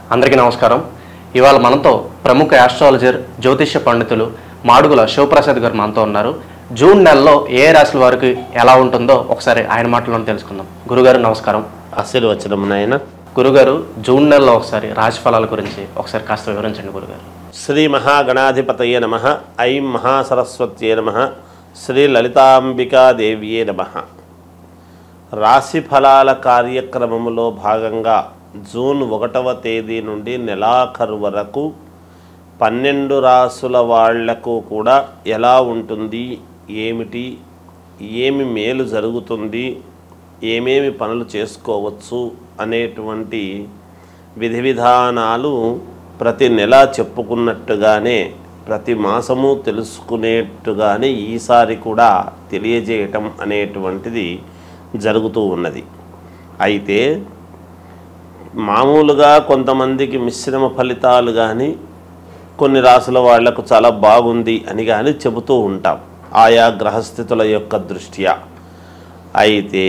అందరికీ నమస్కారం ఇవాళ మనతో ప్రముఖ ఆస్ట్రాలజర్ జ్యోతిష్య పండితులు మాడుగుల శివప్రసాద్ గారు మనతో ఉన్నారు జూన్ నెలలో ఏ రాశుల వారికి ఎలా ఉంటుందో ఒకసారి ఆయన మాటలను తెలుసుకుందాం గురుగారు నమస్కారం ఆశీర్వచనం నాయన గురుగారు జూన్ నెలలో ఒకసారి రాశి ఫలాల గురించి ఒకసారి కాస్త వివరించండి గురుగారు శ్రీ మహాగణాధిపతయే నమ ఐం మహాసరస్వత్యే నమ శ్రీ లలితాంబికాదేవియే నమ రాశి ఫలాల కార్యక్రమములో భాగంగా జూన్ ఒకటవ తేదీ నుండి నెలాఖరు వరకు పన్నెండు రాసుల వాళ్లకు కూడా ఎలా ఉంటుంది ఏమిటి ఏమి మేలు జరుగుతుంది ఏమేమి పనులు చేసుకోవచ్చు అనేటువంటి విధి విధానాలు ప్రతి నెల చెప్పుకున్నట్టుగానే ప్రతి మాసము తెలుసుకునేట్టుగానే ఈసారి కూడా తెలియజేయటం అనేటువంటిది జరుగుతూ ఉన్నది అయితే మామూలుగా కొంతమందికి మిశ్రమ ఫలితాలు కానీ కొన్ని రాసుల వాళ్లకు చాలా బాగుంది అని కానీ చెబుతూ ఉంటాం ఆయా గ్రహస్థితుల యొక్క దృష్ట్యా అయితే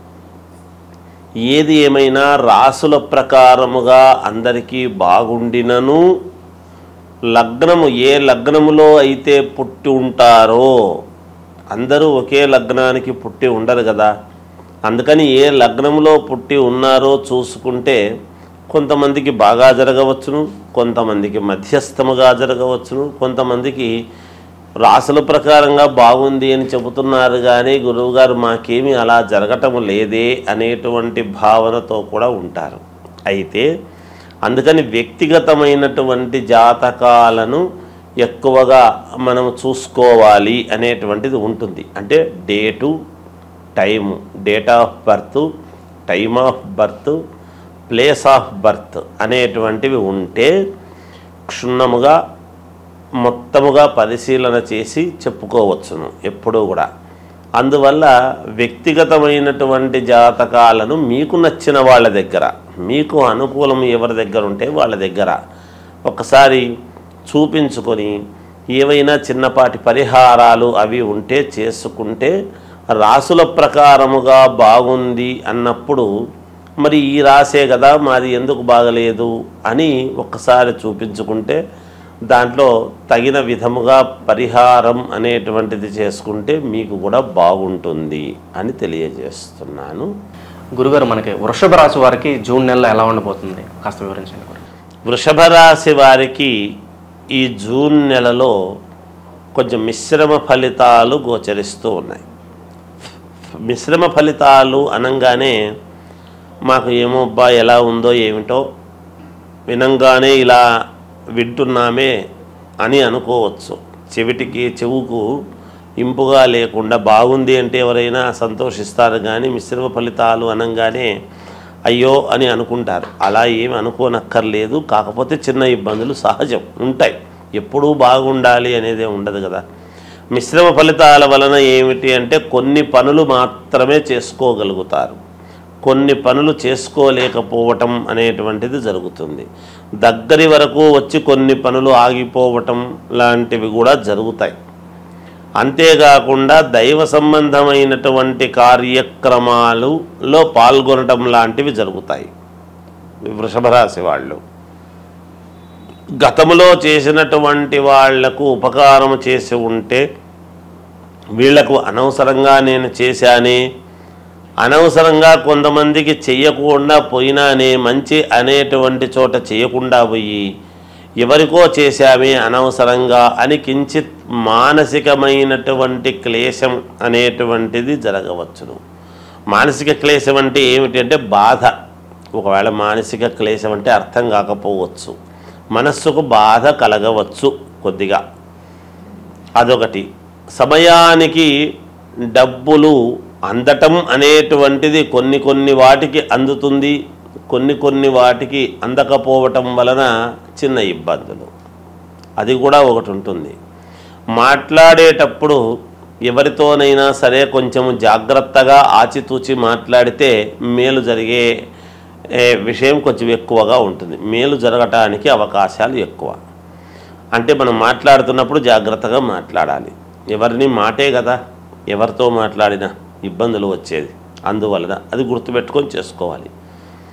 ఏది ఏమైనా రాసుల ప్రకారముగా అందరికీ బాగుండినను లగ్నము ఏ లగ్నములో అయితే పుట్టి ఉంటారో అందరూ ఒకే లగ్నానికి పుట్టి ఉండరు కదా అందుకని ఏ లగ్నములో పుట్టి ఉన్నారో చూసుకుంటే కొంతమందికి బాగా జరగవచ్చును కొంతమందికి మధ్యస్థముగా జరగవచ్చును కొంతమందికి రాసుల ప్రకారంగా బాగుంది అని చెబుతున్నారు కానీ గురువుగారు మాకేమీ అలా జరగటం లేదే అనేటువంటి భావనతో కూడా ఉంటారు అయితే అందుకని వ్యక్తిగతమైనటువంటి జాతకాలను ఎక్కువగా మనం చూసుకోవాలి అనేటువంటిది ఉంటుంది అంటే date time date of birth time of birth place of birth అనేటువంటివి ఉంటే క్షుణ్ణముగా మొత్తముగా పరిశీలన చేసి చెప్పుకోవచ్చును ఎప్పుడూ కూడా అందువల్ల వ్యక్తిగతమైనటువంటి జాతకాలను మీకు నచ్చిన వాళ్ళ దగ్గర మీకు అనుకూలం ఎవరి దగ్గర ఉంటే వాళ్ళ దగ్గర ఒకసారి చూపించుకొని ఏవైనా చిన్నపాటి పరిహారాలు అవి ఉంటే చేసుకుంటే రాసుల ప్రకారముగా బాగుంది అన్నప్పుడు మరి ఈ రాసే కదా మాది ఎందుకు బాగలేదు అని ఒక్కసారి చూపించుకుంటే దాంట్లో తగిన విధముగా పరిహారం అనేటువంటిది చేసుకుంటే మీకు కూడా బాగుంటుంది అని తెలియజేస్తున్నాను గురుగారు మనకి వృషభ రాశి వారికి జూన్ నెలలో ఎలా ఉండబోతుంది కాస్త వివరించండి గురు వృషభ రాశి వారికి ఈ జూన్ నెలలో కొంచెం మిశ్రమ ఫలితాలు గోచరిస్తూ ఉన్నాయి మిశ్రమ ఫలితాలు అనగానే మాకు ఏమో అబ్బా ఎలా ఉందో ఏమిటో వినంగానే ఇలా వింటున్నామే అని అనుకోవచ్చు చెవిటికి చెవుకు ఇంపుగా లేకుండా బాగుంది అంటే ఎవరైనా సంతోషిస్తారు కానీ మిశ్రమ ఫలితాలు అనగానే అయ్యో అని అనుకుంటారు అలా ఏమి అనుకోనక్కర్లేదు కాకపోతే చిన్న ఇబ్బందులు సహజం ఉంటాయి ఎప్పుడూ బాగుండాలి అనేదే ఉండదు కదా మిశ్రమ ఫలితాల వలన ఏమిటి అంటే కొన్ని పనులు మాత్రమే చేసుకోగలుగుతారు కొన్ని పనులు చేసుకోలేకపోవటం అనేటువంటిది జరుగుతుంది దగ్గరి వరకు వచ్చి కొన్ని పనులు ఆగిపోవటం లాంటివి కూడా జరుగుతాయి అంతేకాకుండా దైవ సంబంధమైనటువంటి కార్యక్రమాలులో పాల్గొనటం లాంటివి జరుగుతాయి వృషభ రాశి వాళ్ళు గతంలో చేసినటువంటి వాళ్లకు ఉపకారం చేసి ఉంటే వీళ్లకు అనవసరంగా నేను చేశానే అనవసరంగా కొంతమందికి చెయ్యకుండా పోయినానే మంచి అనేటువంటి చోట చేయకుండా పోయి ఎవరికో చేశామే అనవసరంగా అని కించిత్ మానసికమైనటువంటి క్లేశం అనేటువంటిది జరగవచ్చును మానసిక క్లేశం అంటే ఏమిటి అంటే బాధ ఒకవేళ మానసిక క్లేశం అంటే అర్థం కాకపోవచ్చు మనస్సుకు బాధ కలగవచ్చు కొద్దిగా అదొకటి సమయానికి డబ్బులు అందటం అనేటువంటిది కొన్ని కొన్ని వాటికి అందుతుంది కొన్ని కొన్ని వాటికి అందకపోవటం వలన చిన్న ఇబ్బందులు అది కూడా ఒకటి ఉంటుంది మాట్లాడేటప్పుడు ఎవరితోనైనా సరే కొంచెం జాగ్రత్తగా ఆచితూచి మాట్లాడితే మేలు జరిగే ఏ, విషయం కొంచెం ఎక్కువగా ఉంటుంది మేలు జరగటానికి అవకాశాలు ఎక్కువ అంటే మనం మాట్లాడుతున్నప్పుడు జాగ్రత్తగా మాట్లాడాలి ఎవరిని మాటే కదా ఎవరితో మాట్లాడినా ఇబ్బందులు వచ్చేది అందువలన అది గుర్తుపెట్టుకొని చేసుకోవాలి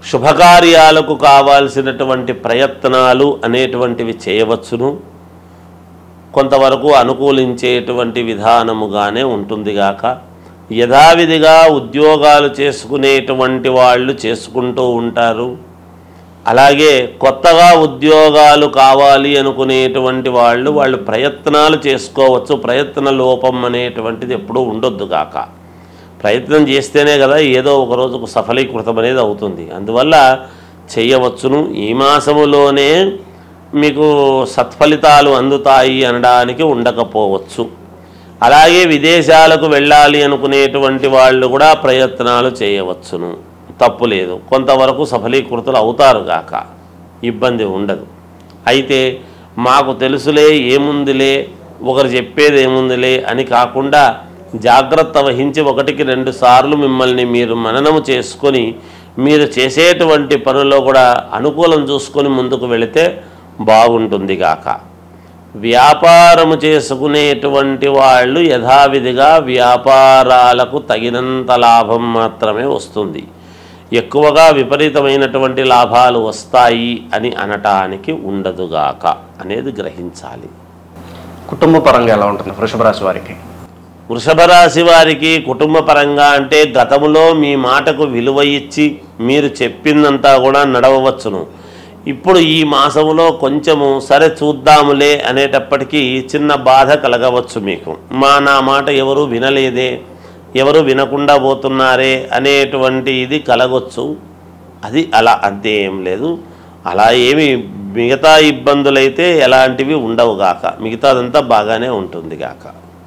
శుభకార్యాలకు కావాల్సినటువంటి ప్రయత్నాలు అనేటువంటివి చేయవచ్చును కొంతవరకు అనుకూలించేటువంటి విధానముగానే ఉంటుంది గాక యథావిధిగా ఉద్యోగాలు చేసుకునేటువంటి వాళ్ళు చేసుకుంటూ ఉంటారు అలాగే కొత్తగా ఉద్యోగాలు కావాలి అనుకునేటువంటి వాళ్ళు వాళ్ళు ప్రయత్నాలు చేసుకోవచ్చు ప్రయత్న లోపం అనేటువంటిది ఎప్పుడూ ఉండొద్దు కాక ప్రయత్నం చేస్తేనే కదా ఏదో ఒక రోజుకు సఫలీకృతం అనేది అవుతుంది అందువల్ల చేయవచ్చును ఈ మాసములోనే మీకు సత్ఫలితాలు అందుతాయి అనడానికి ఉండకపోవచ్చు అలాగే విదేశాలకు వెళ్ళాలి అనుకునేటువంటి వాళ్ళు కూడా ప్రయత్నాలు చేయవచ్చును తప్పు లేదు కొంతవరకు సఫలీకృతులు అవుతారు గాక ఇబ్బంది ఉండదు అయితే మాకు తెలుసులే ఏముందిలే ఒకరు చెప్పేది ఏముందిలే అని కాకుండా జాగ్రత్త వహించి ఒకటికి రెండు సార్లు మిమ్మల్ని మీరు మననము చేసుకొని మీరు చేసేటువంటి పనుల్లో కూడా అనుకూలం చూసుకొని ముందుకు వెళితే బాగుంటుంది గాక వ్యాపారము చేసుకునేటువంటి వాళ్ళు యథావిధిగా వ్యాపారాలకు తగినంత లాభం మాత్రమే వస్తుంది ఎక్కువగా విపరీతమైనటువంటి లాభాలు వస్తాయి అని అనటానికి ఉండదుగాక అనేది గ్రహించాలి కుటుంబ పరంగా ఎలా ఉంటుంది వృషభ రాశి వారికి వృషభ రాశి వారికి కుటుంబ పరంగా అంటే గతములో మీ మాటకు విలువ ఇచ్చి మీరు చెప్పిందంతా కూడా నడవవచ్చును ఇప్పుడు ఈ మాసములో కొంచెము సరే చూద్దాములే అనేటప్పటికీ చిన్న బాధ కలగవచ్చు మీకు మా నా మాట ఎవరు వినలేదే ఎవరు వినకుండా పోతున్నారే అనేటువంటి ఇది కలగొచ్చు అది అలా అంతే ఏం లేదు అలా ఏమి మిగతా ఇబ్బందులైతే ఎలాంటివి ఉండవు గాక మిగతాదంతా బాగానే ఉంటుంది గాక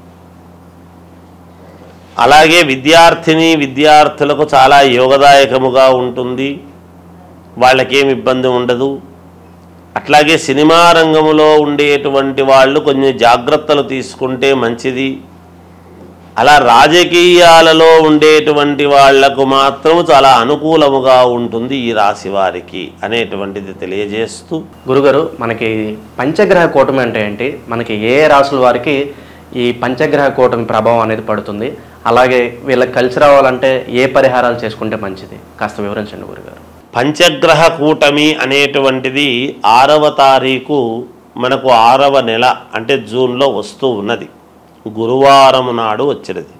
అలాగే విద్యార్థిని విద్యార్థులకు చాలా యోగదాయకముగా ఉంటుంది వాళ్ళకేం ఇబ్బంది ఉండదు అట్లాగే సినిమా రంగములో ఉండేటువంటి వాళ్ళు కొన్ని జాగ్రత్తలు తీసుకుంటే మంచిది అలా రాజకీయాలలో ఉండేటువంటి వాళ్లకు మాత్రం చాలా అనుకూలముగా ఉంటుంది ఈ రాశి వారికి అనేటువంటిది తెలియజేస్తూ గురుగారు మనకి పంచగ్రహ కూటమి అంటే ఏంటి మనకి ఏ రాసుల వారికి ఈ పంచగ్రహ కూటమి ప్రభావం అనేది పడుతుంది అలాగే వీళ్ళకి కలిసి రావాలంటే ఏ పరిహారాలు చేసుకుంటే మంచిది కాస్త వివరించండి గురుగారు పంచగ్రహ కూటమి అనేటువంటిది ఆరవ తారీఖు మనకు ఆరవ నెల అంటే జూన్లో వస్తూ ఉన్నది గురువారము నాడు వచ్చినది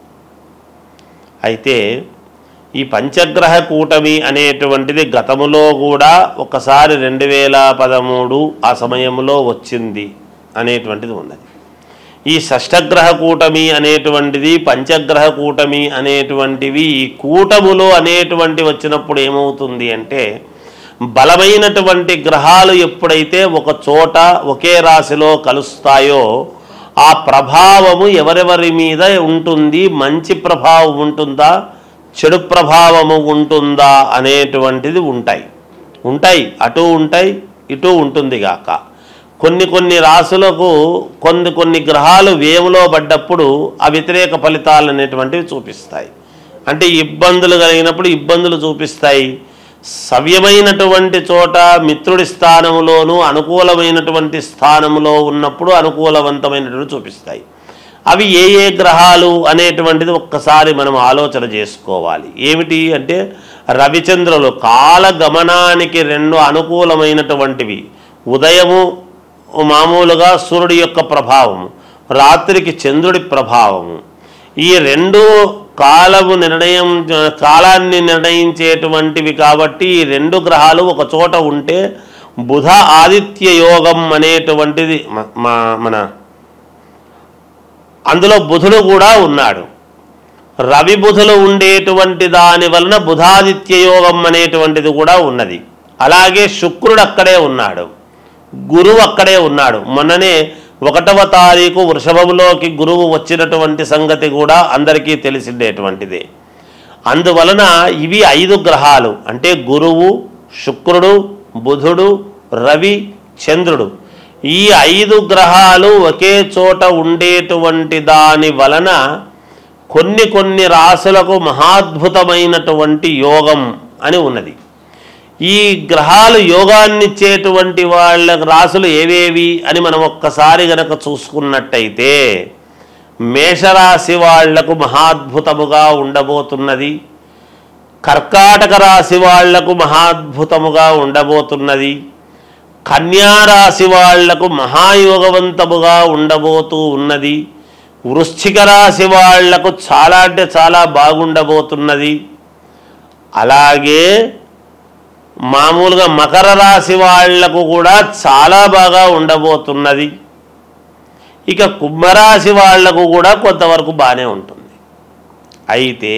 అయితే ఈ పంచగ్రహ కూటమి అనేటువంటిది గతములో కూడా ఒకసారి రెండు వేల పదమూడు ఆ సమయంలో వచ్చింది అనేటువంటిది ఉన్నది ఈ షష్టగ్రహ కూటమి అనేటువంటిది పంచగ్రహ కూటమి అనేటువంటివి ఈ కూటములో అనేటువంటి వచ్చినప్పుడు ఏమవుతుంది అంటే బలమైనటువంటి గ్రహాలు ఎప్పుడైతే ఒక చోట ఒకే రాశిలో కలుస్తాయో ఆ ప్రభావము ఎవరెవరి మీద ఉంటుంది మంచి ప్రభావం ఉంటుందా చెడు ప్రభావము ఉంటుందా అనేటువంటిది ఉంటాయి ఉంటాయి అటు ఉంటాయి ఇటు ఉంటుంది గాక కొన్ని కొన్ని రాసులకు కొన్ని కొన్ని గ్రహాలు వేములో పడ్డప్పుడు ఆ వ్యతిరేక ఫలితాలు అనేటువంటివి చూపిస్తాయి అంటే ఇబ్బందులు కలిగినప్పుడు ఇబ్బందులు చూపిస్తాయి సవ్యమైనటువంటి చోట మిత్రుడి స్థానములోను అనుకూలమైనటువంటి స్థానములో ఉన్నప్పుడు అనుకూలవంతమైనటువంటి చూపిస్తాయి అవి ఏ ఏ గ్రహాలు అనేటువంటిది ఒక్కసారి మనం ఆలోచన చేసుకోవాలి ఏమిటి అంటే రవిచంద్రులు కాలగమనానికి రెండు అనుకూలమైనటువంటివి ఉదయము మామూలుగా సూర్యుడి యొక్క ప్రభావము రాత్రికి చంద్రుడి ప్రభావము ఈ రెండు కాలము నిర్ణయం కాలాన్ని నిర్ణయించేటువంటివి కాబట్టి ఈ రెండు గ్రహాలు ఒక చోట ఉంటే బుధ ఆదిత్య యోగం అనేటువంటిది మ- మా- మన అందులో బుధుడు కూడా ఉన్నాడు రవి బుధులు ఉండేటువంటి దాని వలన బుధాదిత్య యోగం అనేటువంటిది కూడా ఉన్నది అలాగే శుక్రుడు అక్కడే ఉన్నాడు గురువు అక్కడే ఉన్నాడు మొన్ననే ఒకటవ తారీఖు వృషభంలోకి గురువు వచ్చినటువంటి సంగతి కూడా అందరికీ తెలిసిండేటువంటిదే అందువలన ఇవి ఐదు గ్రహాలు అంటే గురువు శుక్రుడు బుధుడు రవి చంద్రుడు ఈ ఐదు గ్రహాలు ఒకే చోట ఉండేటువంటి దాని వలన కొన్ని కొన్ని రాసులకు మహాద్భుతమైనటువంటి యోగం అని ఉన్నది ఈ గ్రహాలు యోగాన్నిచ్చేటువంటి వాళ్ళ రాసులు ఏవేవి అని మనం ఒక్కసారి గనక చూసుకున్నట్టయితే మేషరాశి వాళ్లకు మహాద్భుతముగా ఉండబోతున్నది కర్కాటక రాశి వాళ్లకు మహాద్భుతముగా ఉండబోతున్నది కన్యా రాశి వాళ్లకు మహాయోగవంతముగా ఉండబోతూ ఉన్నది వృశ్చిక రాశి వాళ్లకు చాలా అంటే చాలా బాగుండబోతున్నది అలాగే మామూలుగా మకర రాశి వాళ్లకు కూడా చాలా బాగా ఉండబోతున్నది ఇక కుంభరాశి వాళ్లకు కూడా కొంతవరకు బాగానే ఉంటుంది అయితే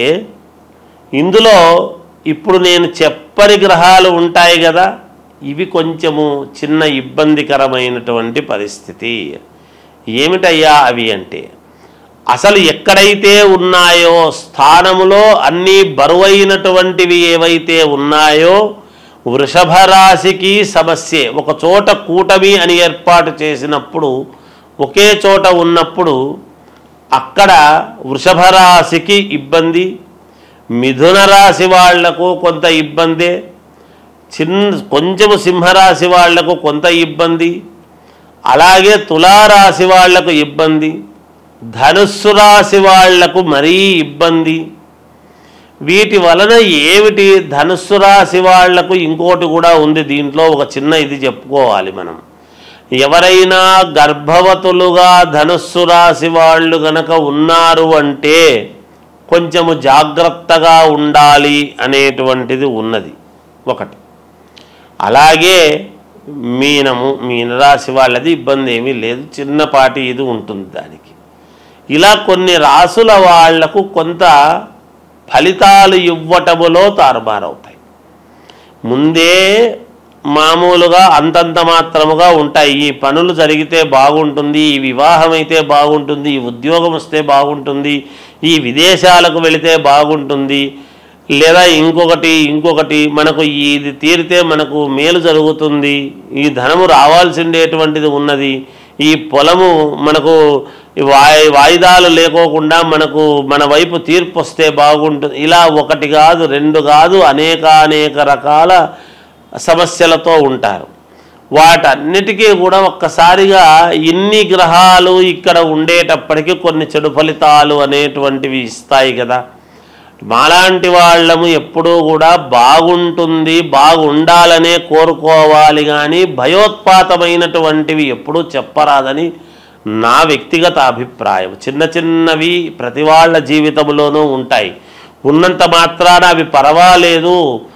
ఇందులో ఇప్పుడు నేను చెప్పని గ్రహాలు ఉంటాయి కదా ఇవి కొంచెము చిన్న ఇబ్బందికరమైనటువంటి పరిస్థితి ఏమిటయ్యా అవి అంటే అసలు ఎక్కడైతే ఉన్నాయో స్థానములో అన్నీ బరువైనటువంటివి ఏవైతే ఉన్నాయో వృషభ రాశికి సమస్యే ఒక చోట కూటమి అని ఏర్పాటు చేసినప్పుడు ఒకే చోట ఉన్నప్పుడు అక్కడ వృషభ రాశికి ఇబ్బంది మిథున రాశి వాళ్లకు కొంత ఇబ్బందే చిన్న కొంచెము సింహరాశి వాళ్లకు కొంత ఇబ్బంది అలాగే తులారాశి వాళ్లకు ఇబ్బంది ధనుస్సు రాశి వాళ్లకు మరీ ఇబ్బంది వీటి వలన ఏమిటి ధనుస్సు రాశి వాళ్లకు ఇంకోటి కూడా ఉంది దీంట్లో ఒక చిన్న ఇది చెప్పుకోవాలి మనం ఎవరైనా గర్భవతులుగా ధనుస్సు రాశి వాళ్ళు గనక ఉన్నారు అంటే కొంచెము జాగ్రత్తగా ఉండాలి అనేటువంటిది ఉన్నది ఒకటి అలాగే మీనము మీనరాశి వాళ్ళది ఇబ్బంది ఏమీ లేదు చిన్నపాటి ఇది ఉంటుంది దానికి ఇలా కొన్ని రాసుల వాళ్లకు కొంత ఫలితాలు ఇవ్వటములో తారుమారవుతాయి ముందే మామూలుగా అంతంత మాత్రముగా ఉంటాయి ఈ పనులు జరిగితే బాగుంటుంది ఈ వివాహం అయితే బాగుంటుంది ఈ ఉద్యోగం వస్తే బాగుంటుంది ఈ విదేశాలకు వెళితే బాగుంటుంది లేదా ఇంకొకటి ఇంకొకటి మనకు ఇది తీరితే మనకు మేలు జరుగుతుంది ఈ ధనము రావాల్సిండేటువంటిది ఉన్నది ఈ పొలము మనకు వాయి వాయిదాలు లేకోకుండా మనకు మన వైపు తీర్పు వస్తే బాగుంటుంది ఇలా ఒకటి కాదు రెండు కాదు అనేక అనేక రకాల సమస్యలతో ఉంటారు వాటన్నిటికీ కూడా ఒక్కసారిగా ఇన్ని గ్రహాలు ఇక్కడ ఉండేటప్పటికీ కొన్ని చెడు ఫలితాలు అనేటువంటివి ఇస్తాయి కదా మాలాంటి వాళ్ళము ఎప్పుడూ కూడా బాగుంటుంది బాగుండాలనే కోరుకోవాలి కానీ భయోత్పాతమైనటువంటివి ఎప్పుడూ చెప్పరాదని నా వ్యక్తిగత అభిప్రాయం చిన్న చిన్నవి ప్రతి వాళ్ళ జీవితంలోనూ ఉంటాయి ఉన్నంత మాత్రాన అవి పర్వాలేదు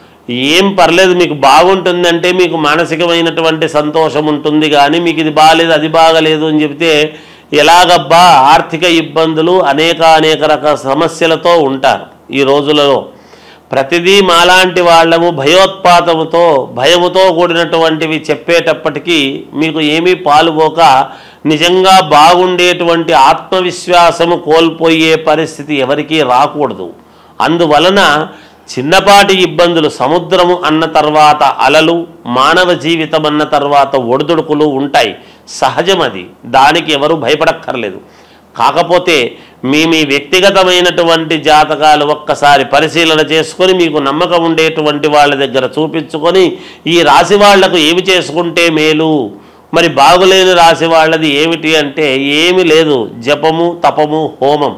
ఏం పర్లేదు మీకు బాగుంటుందంటే మీకు మానసికమైనటువంటి సంతోషం ఉంటుంది కానీ మీకు ఇది బాగాలేదు అది బాగలేదు అని చెప్తే ఎలాగబ్బా ఆర్థిక ఇబ్బందులు అనేక అనేక రకాల సమస్యలతో ఉంటారు ఈ రోజులలో ప్రతిదీ మాలాంటి వాళ్ళము భయోత్పాతముతో భయముతో కూడినటువంటివి చెప్పేటప్పటికీ మీకు ఏమీ పాలుపోక నిజంగా బాగుండేటువంటి ఆత్మవిశ్వాసము కోల్పోయే పరిస్థితి ఎవరికీ రాకూడదు అందువలన చిన్నపాటి ఇబ్బందులు సముద్రము అన్న తర్వాత అలలు మానవ జీవితం అన్న తర్వాత ఒడిదుడుకులు ఉంటాయి సహజం అది దానికి ఎవరు భయపడక్కర్లేదు కాకపోతే మీ మీ వ్యక్తిగతమైనటువంటి జాతకాలు ఒక్కసారి పరిశీలన చేసుకొని మీకు నమ్మకం ఉండేటువంటి వాళ్ళ దగ్గర చూపించుకొని ఈ రాశి వాళ్లకు ఏమి చేసుకుంటే మేలు మరి బాగులేని రాశి వాళ్ళది ఏమిటి అంటే ఏమి లేదు జపము తపము హోమం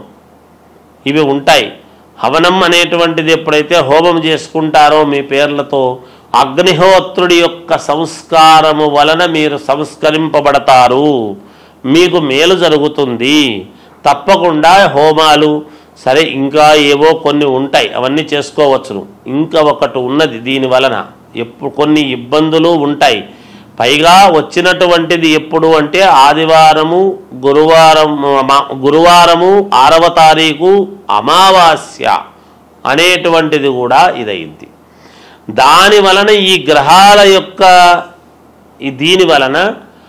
ఇవి ఉంటాయి హవనం అనేటువంటిది ఎప్పుడైతే హోమం చేసుకుంటారో మీ పేర్లతో అగ్నిహోత్రుడి యొక్క సంస్కారము వలన మీరు సంస్కరింపబడతారు మీకు మేలు జరుగుతుంది తప్పకుండా హోమాలు సరే ఇంకా ఏవో కొన్ని ఉంటాయి అవన్నీ చేసుకోవచ్చును ఇంకా ఒకటి ఉన్నది దీని వలన ఎప్పుడు కొన్ని ఇబ్బందులు ఉంటాయి పైగా వచ్చినటువంటిది ఎప్పుడు అంటే ఆదివారము గురువారం మా- గురువారము ఆరవ తారీఖు అమావాస్య అనేటువంటిది కూడా ఇదైంది దాని వలన ఈ గ్రహాల యొక్క ఈ దీని వలన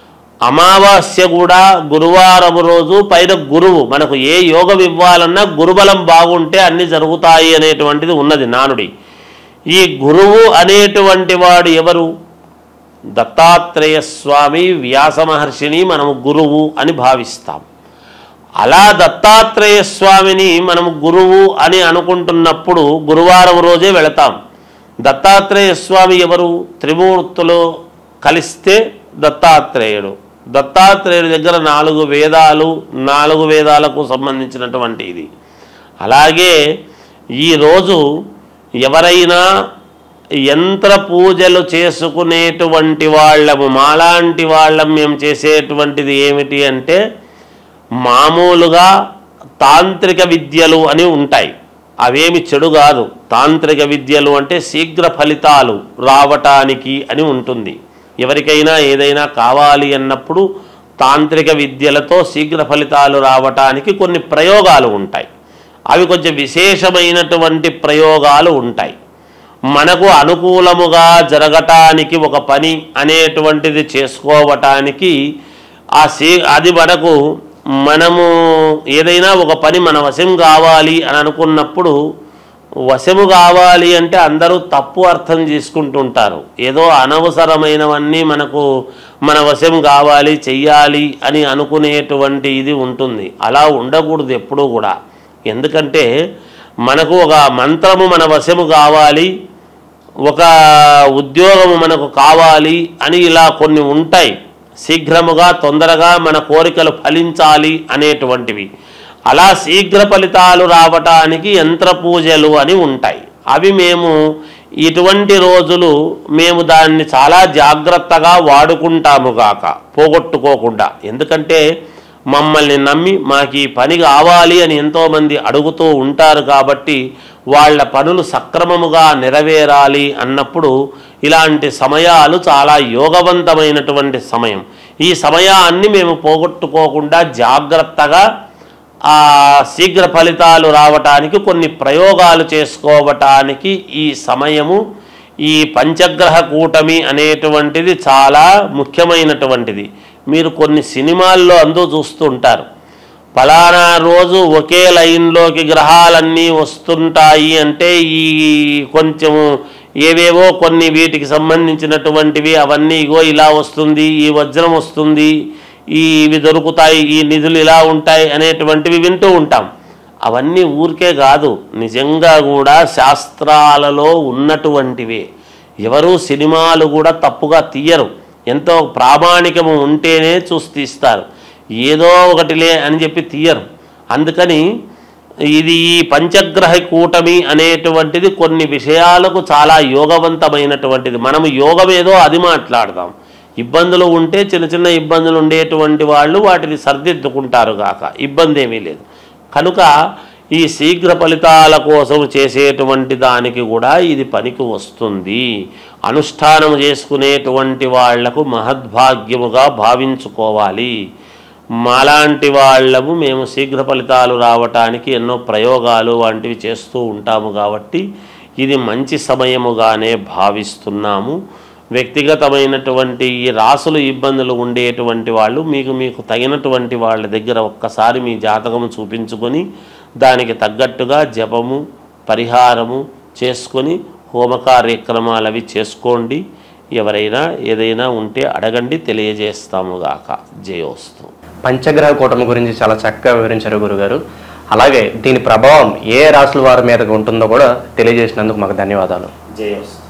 అమావాస్య కూడా గురువారం రోజు పైన గురువు మనకు ఏ యోగం ఇవ్వాలన్నా గురుబలం బాగుంటే అన్ని జరుగుతాయి అనేటువంటిది ఉన్నది నానుడి ఈ గురువు అనేటువంటి వాడు ఎవరు దత్తాత్రేయ స్వామి వ్యాస మహర్షిని మనము గురువు అని భావిస్తాం అలా దత్తాత్రేయ స్వామిని మనము గురువు అని అనుకుంటున్నప్పుడు గురువారం రోజే వెళతాం దత్తాత్రేయ స్వామి ఎవరు త్రిమూర్తులు కలిస్తే దత్తాత్రేయుడు దత్తాత్రేయుడి దగ్గర నాలుగు వేదాలు నాలుగు వేదాలకు సంబంధించినటువంటి ఇది అలాగే ఈరోజు ఎవరైనా యంత్ర పూజలు చేసుకునేటువంటి వాళ్ళము మాలాంటి వాళ్ళం మేము చేసేటువంటిది ఏమిటి అంటే మామూలుగా తాంత్రిక విద్యలు అని ఉంటాయి అవేమి చెడు కాదు తాంత్రిక విద్యలు అంటే శీఘ్ర ఫలితాలు రావటానికి అని ఉంటుంది ఎవరికైనా ఏదైనా కావాలి అన్నప్పుడు తాంత్రిక విద్యలతో శీఘ్ర ఫలితాలు రావటానికి కొన్ని ప్రయోగాలు ఉంటాయి అవి కొంచెం విశేషమైనటువంటి ప్రయోగాలు ఉంటాయి మనకు అనుకూలముగా జరగటానికి ఒక పని అనేటువంటిది చేసుకోవటానికి ఆ సీ అది మనకు మనము ఏదైనా ఒక పని మన వశం కావాలి అని అనుకున్నప్పుడు వశము కావాలి అంటే అందరూ తప్పు అర్థం చేసుకుంటుంటారు ఏదో అనవసరమైనవన్నీ మనకు మన వశం కావాలి చెయ్యాలి అని అనుకునేటువంటి ఇది ఉంటుంది అలా ఉండకూడదు ఎప్పుడూ కూడా ఎందుకంటే మనకు ఒక మంత్రము మన వశము కావాలి ఒక ఉద్యోగము మనకు కావాలి అని ఇలా కొన్ని ఉంటాయి శీఘ్రముగా తొందరగా మన కోరికలు ఫలించాలి అనేటువంటివి అలా శీఘ్ర ఫలితాలు రావటానికి యంత్ర పూజలు అని ఉంటాయి అవి మేము ఇటువంటి రోజులు మేము దాన్ని చాలా జాగ్రత్తగా వాడుకుంటాము గాక పోగొట్టుకోకుండా ఎందుకంటే మమ్మల్ని నమ్మి మాకు ఈ పని కావాలి అని ఎంతోమంది అడుగుతూ ఉంటారు కాబట్టి వాళ్ళ పనులు సక్రమముగా నెరవేరాలి అన్నప్పుడు ఇలాంటి సమయాలు చాలా యోగవంతమైనటువంటి సమయం ఈ సమయాన్ని మేము పోగొట్టుకోకుండా జాగ్రత్తగా ఆ శీఘ్ర ఫలితాలు రావటానికి కొన్ని ప్రయోగాలు చేసుకోవటానికి ఈ సమయము ఈ పంచగ్రహ కూటమి అనేటువంటిది చాలా ముఖ్యమైనటువంటిది మీరు కొన్ని సినిమాల్లో అందు చూస్తుంటారు ఫలానా రోజు ఒకే లైన్లోకి గ్రహాలన్నీ వస్తుంటాయి అంటే ఈ కొంచెము ఏవేవో కొన్ని వీటికి సంబంధించినటువంటివి అవన్నీ ఇగో ఇలా వస్తుంది ఈ వజ్రం వస్తుంది ఈ ఇవి దొరుకుతాయి ఈ నిధులు ఇలా ఉంటాయి అనేటువంటివి వింటూ ఉంటాం అవన్నీ ఊరికే కాదు నిజంగా కూడా శాస్త్రాలలో ఉన్నటువంటివే ఎవరు సినిమాలు కూడా తప్పుగా తీయరు ఎంతో ప్రామాణికము ఉంటేనే చూసి తీస్తారు ఏదో ఒకటిలే అని చెప్పి తీయరు అందుకని ఇది ఈ పంచగ్రహ కూటమి అనేటువంటిది కొన్ని విషయాలకు చాలా యోగవంతమైనటువంటిది మనం యోగం ఏదో అది మాట్లాడదాం ఇబ్బందులు ఉంటే చిన్న చిన్న ఇబ్బందులు ఉండేటువంటి వాళ్ళు వాటిని సర్దిద్దుకుంటారు గాక ఇబ్బంది ఏమీ లేదు కనుక ఈ శీఘ్ర ఫలితాల కోసం చేసేటువంటి దానికి కూడా ఇది పనికి వస్తుంది అనుష్ఠానం చేసుకునేటువంటి వాళ్లకు మహద్భాగ్యముగా భావించుకోవాలి మాలాంటి వాళ్ళము మేము శీఘ్ర ఫలితాలు రావటానికి ఎన్నో ప్రయోగాలు వంటివి చేస్తూ ఉంటాము కాబట్టి ఇది మంచి సమయముగానే భావిస్తున్నాము వ్యక్తిగతమైనటువంటి ఈ రాసులు ఇబ్బందులు ఉండేటువంటి వాళ్ళు మీకు మీకు తగినటువంటి వాళ్ళ దగ్గర ఒక్కసారి మీ జాతకము చూపించుకొని దానికి తగ్గట్టుగా జపము పరిహారము చేసుకొని హోమ కార్యక్రమాలు అవి చేసుకోండి ఎవరైనా ఏదైనా ఉంటే అడగండి తెలియజేస్తాము గాక జయోస్తు పంచగ్రహ కూటమి గురించి చాలా చక్కగా వివరించారు గురుగారు అలాగే దీని ప్రభావం ఏ రాసుల వారి మీద ఉంటుందో కూడా తెలియజేసినందుకు మాకు ధన్యవాదాలు జయోస్తు